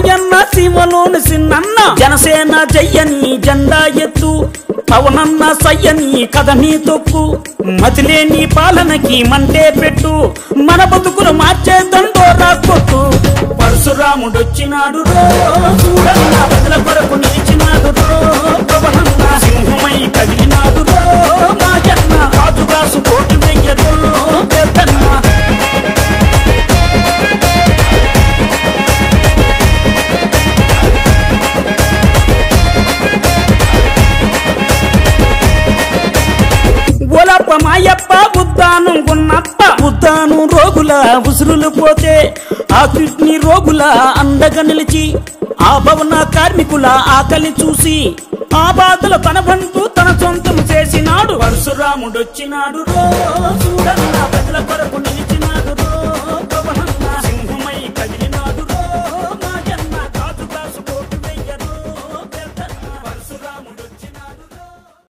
మాయన్న సీమలోని సిన్నన్న జనసేన జయ్యని జెండా ఎత్తు పవనన్న సయ్యని కథని తొక్కు మతిలేని పాలనకి మంటే పెట్టు మన బతుకులు మార్చే దండోరా కొట్టు పరశురాముడొచ్చినాడు రో చూడన్న ప్రజల కొరకు నిలిచినాడు రో పవనన్న సింహమై కదిలినాడు రో మాయన్న రాజుగాసు కోటి వెయ్యరు పెద్దన్న ఓలప్ప మాయప్ప ఉద్దానం గున్నప్ప ఉద్దానం రోగుల ఉసురులు పోతే ఆ కిడ్నీ రోగుల అండగా నిలిచి ఆ భవన కార్మికుల ఆకలి చూసి ఆ బాధలు తన బంధు తన సొంతం చేసినాడు పరశురాముడొచ్చినాడు రో చూడన్న ప్రజల కొరకు